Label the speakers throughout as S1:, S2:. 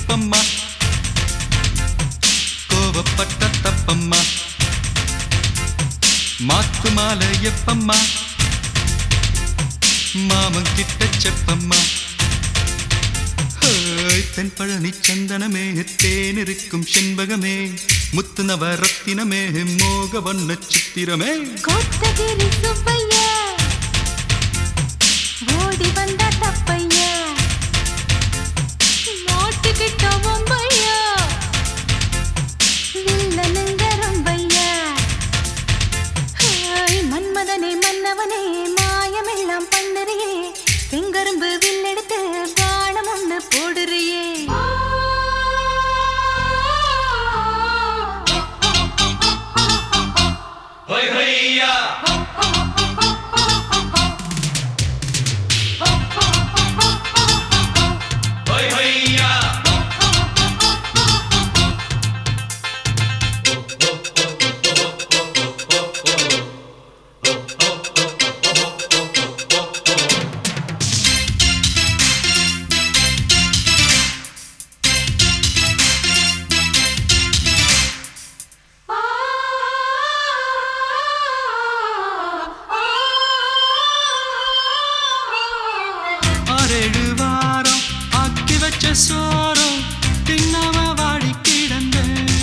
S1: குப்பம்மா கோவப்பட்ட தப்பம்மா மாத்து மாலை எப்பம்மா மாமன் கிட்ட செப்பம்மா ஹேய், தென்பழனி சந்தனமே தேனிருக்கும் செண்பகமே முத்து நவரத்தினமே மோக வண்ண சித்திரமே
S2: கோத்தகிரி சுப்பையா ஓடி வந்த தப்பையா மாட்டுக்கிட்ட ஒம்பையா வில்லனுங்க ரொம்பையா ஹாய், மன்மதனே மன்னவனே மாயமெல்லாம் பண்ணுறியே செங்கரும்பு வில்லெடுத்து பானம் ஒண்ணு போடுறியே
S1: ஆறேழு வாரம் ஆக்கி வச்ச சோரம் தின்னவ வாடி கிடந்த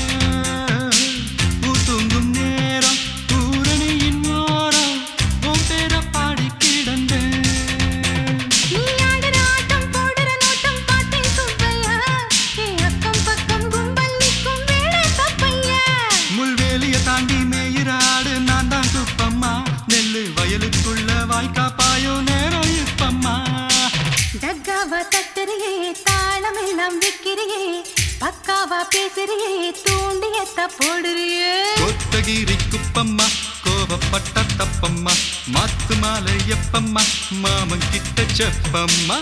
S1: தூங்கும் நேரம் பூரணியின் ஓரம் உன் பேர பாடி கிடந்த
S2: நீ ஆடுற ஆட்டம் போடுற நோட்டம் பார்த்தேன் சுப்பையா என் அக்கம் பக்கம் கும்பல் நிற்கும் வேலை தப்பையா
S1: முள்வேலிய தாண்டி மேயிராடு நான் தான் குப்பம்மா நெல்லு வயலுக்குள்ள வாய்க்கா பாயோ நேரம் இப்பம்மா
S2: டக்காவா தட்டுறியே தாளம் எல்லாம் விக்கிறியே பக்காவா பேசுறியே தூண்டியத்த போடுறியே
S1: கொத்தகிரி குப்பம்மா கோவப்பட்ட தப்பம்மா மாத்து மாலை எப்பம்மா மாமன் கிட்ட செப்பம்மா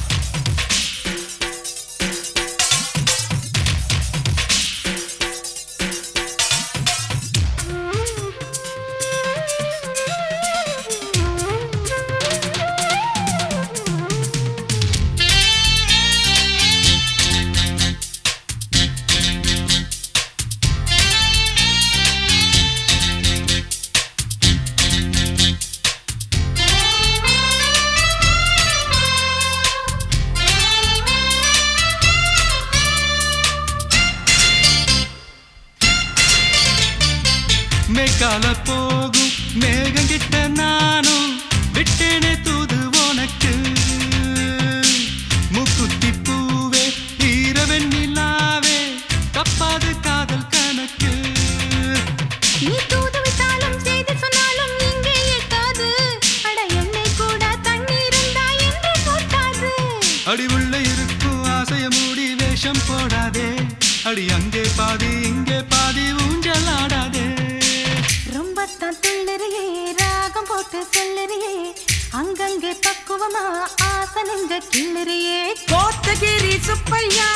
S1: மேக்கால போகும் மேகம் கிட்ட நானும் விட்டேனே தூது உனக்கு முக்குத்தி பூவே ஈரவெண்ணிலாவே தப்பாது காதல் கணக்கு
S2: நீ தூது விட்டாலும் செய்தி சொன்னாலும் இங்கே எட்டாது அட எண்ணெய் கூட தண்ணீர் இருந்தா என்று கொட்டாது
S1: அடி உள்ள இருக்கும் ஆசைய மூடி வேஷம் போடாதே அடி அங்கே பாதி இங்கே பாதி ஊஞ்சல் ஆடாதே
S2: ரொம்ப தான் துள்ளுறியே ராகம் போட்டு சொல்லுறியே அங்கங்கே பக்குவமா ஆசனங்க கிள்ளுறியே
S3: கோத்தகிரி சுப்பையா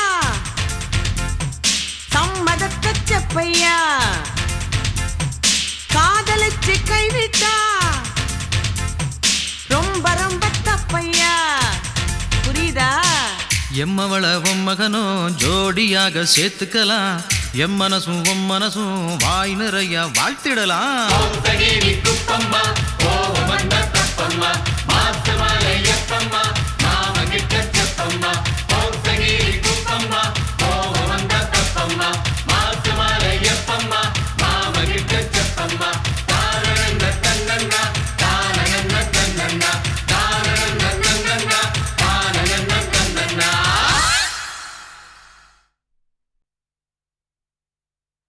S3: சம்மதத்த செப்பையா காதலிச்சு கைவிட்டா ரொம்ப ரொம்ப தப்பையா புரியுதா
S1: எம்மவள உன் மகனும் ஜோடியாக சேர்த்துக்கலாம் எம் மனசும் உன் மனசும் வாய் நிறைய வாழ்த்திடலாம்
S4: கோத்தகிரி குப்பம்மா கோவம் வந்த தப்பம்மா மாத்து மாலை எப்பம்மா